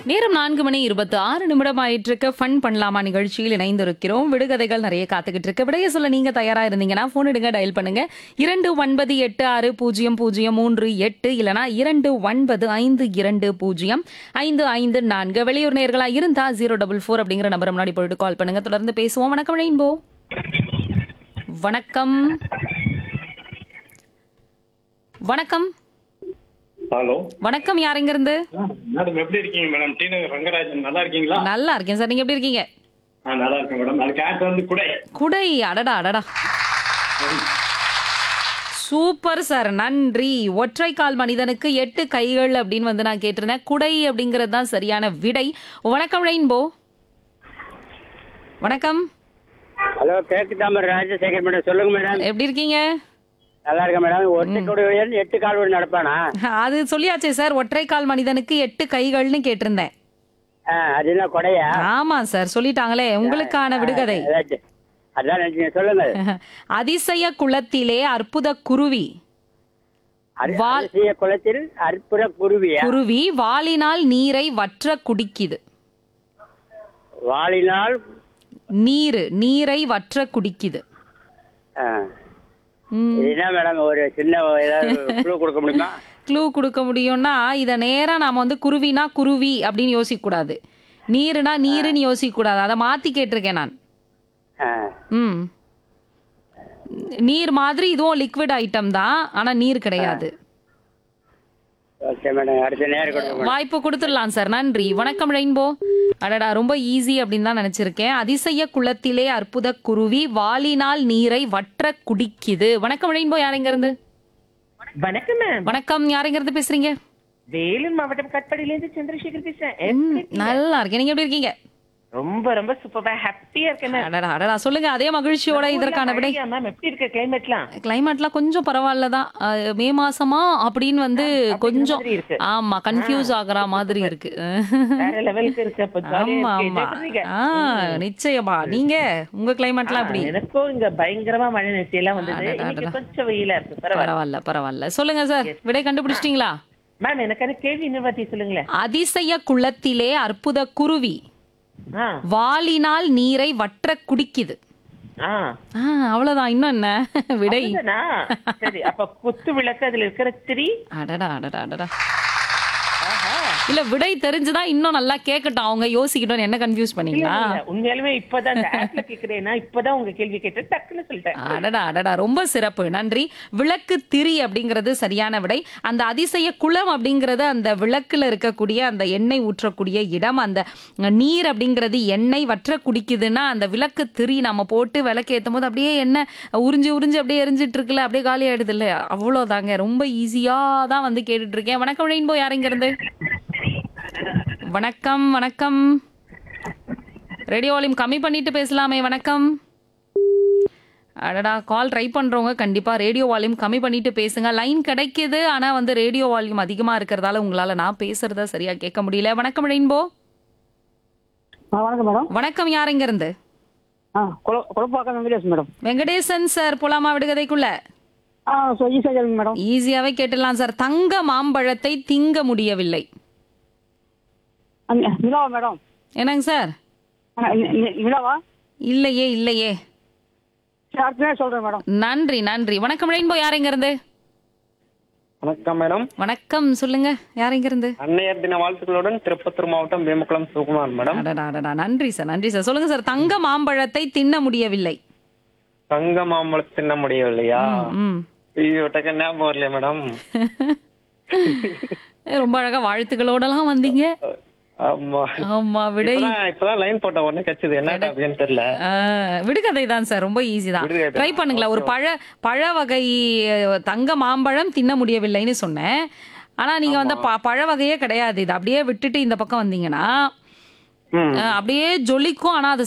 நேரம் நான்கு மணி இருபத்தி ஆறு நிமிடம் ஆயிட்டு இருக்க ஃபன் பண்ணலாமா நிகழ்ச்சியில் இணைந்திருக்கிறோம் விடுகதைகள் நிறைய காத்துக்கிட்டு இருக்கு விடைய சொல்ல நீங்க தயாரா இருந்தீங்கன்னா போன் எடுங்க டயல் பண்ணுங்க இரண்டு ஒன்பது எட்டு ஆறு பூஜ்ஜியம் பூஜ்ஜியம் மூன்று எட்டு இல்லனா இரண்டு ஒன்பது ஐந்து இரண்டு பூஜ்ஜியம் ஐந்து ஐந்து நான்கு வெளியூர் நேர்களா இருந்தா ஜீரோ டபுள் ஃபோர் அப்படிங்கிற நம்பர் முன்னாடி போயிட்டு கால் பண்ணுங்க தொடர்ந்து பேசுவோம் வணக்கம் ரெயின்போ வணக்கம் வணக்கம் ஹலோ வணக்கம் யார் எங்க இருந்து மேடம் எப்படி இருக்கீங்க மேடம் டி நகர் ரங்கராஜன் நல்லா இருக்கீங்களா நல்லா இருக்கேன் சார் நீங்க எப்படி இருக்கீங்க ஆ நல்லா இருக்கேன் மேடம் அதுக்கு ஆட் வந்து குடை குடை அடடா அடடா சூப்பர் சார் நன்றி ஒற்றை கால் மனிதனுக்கு எட்டு கைகள் அப்படின்னு வந்து நான் கேட்டிருந்தேன் குடை அப்படிங்கிறது தான் சரியான விடை வணக்கம் ரெயின்போ வணக்கம் ஹலோ கிழக்கு தாமரை ராஜசேகர் மேடம் சொல்லுங்க மேடம் எப்படி இருக்கீங்க நல்லா இருக்கேன் மேடம் ஒற்றை கொடு எட்டு கால் ஓடி நடப்பானா அது சொல்லியாச்சே சார் ஒற்றை கால் மனிதனுக்கு எட்டு கைகள்னு கேட்டிருந்தேன் ஆ, அது என்ன கொடையா ஆமா சார் சொல்லிட்டாங்களே உங்களுக்கான விடுகதை அதாச்சு. அதான் நினைச்சீங்க சொல்லுங்க அதிசய குளத்திலே அற்புத குருவி அரி- வால்- அரிசிய குளத்தில் அற்புத குருவியா குருவி வாளினால் நீரை வற்ற குடிக்குது வாளினால் நீரு நீரை வற்ற குடிக்குது ஆ. ம். இது என்ன மேடம் ஒரு சின்ன ஏதாவது குழு கொடுக்க முடியுமா க்ளூ கொடுக்க முடியும்னா இத நேரா நாம வந்து குருவினா குருவி அப்படின்னு யோசிக்க கூடாது நீருனா நீருன்னு யோசிக்க கூடாது அதை மாத்தி கேட்டிருக்கேன் நான் ஆ. ம் நீர் மாதிரி இதுவும் லிக்விட் ஐட்டம் தான் ஆனா நீர் கிடையாது ஓகே மேடம் அடுத்த நேரம் கொடுக்க மேடம் வாய்ப்பு கொடுத்துடலாம் சார் நன்றி வணக்கம் ரெயின்போ அடடா ரொம்ப ஈஸி அப்படின்னு தான் நினைச்சிருக்கேன் அதிசய குளத்திலே அற்புத குருவி வாளினால் நீரை வற்ற குடிக்குது வணக்கம் ரெயின்போ யாருங்க இருந்து வணக்கம் மேம் வணக்கம் யாருங்க இருந்து பேசுறீங்க வேலூர் மாவட்டம் கட்பாடியில இருந்து சந்திரசேகர் பேசுறேன் ம், எப்படி இருக்கீங்க? நல்லா இருக்கேன் நீங்க எப்படி இருக்கீங்க ரொம்ப ரொம்ப சூப்பரா ஹாப்பியா இருக்கேன் மேம் அடடா அடடா சொல்லுங்க அதே மகிழ்ச்சியோட இதற்கான விடை மேம் எப்படி இருக்கு கிளைமேட்லாம் கிளைமேட்லாம் கொஞ்சம் பரவாயில்ல தான் அஹ், மே மாசமா அப்படின்னு வந்து கொஞ்சம் மாதிரி இருக்கு. ஆமா கன்ஃபியூஸ் ஆகுற மாதிரி இருக்கு வேற லெவலுக்கு இருக்கு அப்ப jolly ஆமா ஆ ஆமா இருக்கு. எப்படி இருக்கீங்க? ஆ நிச்சயமா நீங்க உங்க கிளைமேட்லாம் எப்படி எனக்கும் இங்க பயங்கரமா மழை நெசி எல்லாம் வந்தது அடடா, இன்னைக்கு அடடா. கொஞ்சம் வெயிலா இருக்கு பரவாயில்ல பரவாயில்ல பரவாயில்ல சொல்லுங்க சார் விடை கண்டுபிடிச்சிட்டீங்களா மேம் எனக்கான கேள்வி இன்னும் வாட்டி சொல்லுங்களேன் அதிசய குளத்திலே அற்புத குருவி ஆ வாளினால் நீரை வற்ற குடிக்குது ஆ ஆ அவ்வளவுதான் இன்னும் என்ன விடை அவ்வளவுதானா? சரி அப்ப குத்து விளக்கு அதுல இருக்கிற திரி அடடா அடடா அடடா இல்ல விடை தெரிஞ்சுதான் இன்னும் நல்லா கேட்கட்டும் அவங்க யோசிக்கட்டும் என்ன கன்ஃபியூஸ் பண்ணீங்களா இல்ல, உண்மையாலுமே இப்பதான் இந்த ஆப்ல கேக்குறேன்னா இப்பதான் உங்க கேள்வி கேட்டு டக்குன்னு சொல்லிட்டேன் அடடா அடடா ரொம்ப சிறப்பு நன்றி விளக்கு திரி அப்படிங்கிறது சரியான விடை அந்த அதிசய குளம் அப்படிங்கிறது அந்த விளக்குல இருக்கக்கூடிய அந்த எண்ணெய் ஊற்றக்கூடிய இடம் அந்த நீர் அப்படிங்கிறது எண்ணெய் வற்ற குடிக்குதுன்னா அந்த விளக்கு திரி நம்ம போட்டு விளக்கு ஏத்தும் போது அப்படியே எண்ணெய் உறிஞ்சு உறிஞ்சு அப்படியே எரிஞ்சிட்டு இருக்குல்ல அப்படியே காலி ஆயிடுது இல்ல அவ்வளவுதாங்க ரொம்ப ஈஸியா தான் வந்து கேட்டுட்டு இருக்கேன் வணக்கம் ரெயின்போ யாருங்க இருந்து வணக்கம் வணக்கம் ரேடியோ வால்யூம் கம்மி பண்ணிட்டு பேசலாமே வணக்கம் அடடா கால் ட்ரை பண்றவங்க கண்டிப்பா ரேடியோ வால்யூம் கம்மி பண்ணிட்டு பேசுங்க லைன் கிடைக்குது ஆனா வந்து ரேடியோ வால்யூம் அதிகமா இருக்கிறதால உங்களால நான் பேசுறத சரியா கேட்க முடியல வணக்கம் ரெயின்போ ஆ வணக்கம் மேடம் வணக்கம் யாருங்க இருந்து ஆ குழ குழப்பாக்கம் வெங்கடேஷ் மேடம் வெங்கடேசன் சார் போலாமா விடுகதைக்குள்ள ஆ ஸோ ஈஸியாக கேளுங்க மேடம் ஈஸியாவே கேட்டுடலாம் சார் தங்க மாம்பழத்தை திங்க முடியவில்லை அங்க- நிலாவா மேடம் என்னங்க சார் ஆ, நி- நி- நிலாவா இல்லையே இல்லையே சரி அடுத்த நேரம் சொல்கிறேன் மேடம் நன்றி நன்றி வணக்கம் ரெயின்போ யாருங்க இருந்து வணக்கம் மேடம் வணக்கம் சொல்லுங்க யாருங்க இருந்து அன்னையர் தின வாழ்த்துக்களுடன் திருப்பத்தூர் மாவட்டம் வேமக்குளம் சுகுமார் மேடம் அடடா அடடா நன்றி சார் நன்றி சார் சொல்லுங்க சார் தங்க மாம்பழத்தை தின்ன முடியவில்லை தங்க மாம்பழம் தின்ன முடியவில்லையா ம் ஐயோ டக்கு ஞாபகம் வரலையா மேடம் ரொம்ப அழகா வாழ்த்துக்களோடலாம் வந்தீங்க ஆமா ஆமா விடை இப்பதான் இப்பதான் லைன் போட்ட உடனே கச்சுது என்ன அப்படின்னு தெரியல ஆ, விடுகதை தான் சார் ரொம்ப ஈஸி தான் விடுகதை. ட்ரை பண்ணுங்களேன் ஒரு பழ பழ வகை அஹ், தங்க மாம்பழம் தின்ன முடியவில்லைன்னு சொன்னேன் ஆனா நீங்க வந்து ப- பழ வகையே கிடையாது இது அப்படியே விட்டுட்டு இந்த பக்கம் வந்தீங்கன்னா ம் அஹ், அப்படியே ஜொலிக்கும் ஆனா அது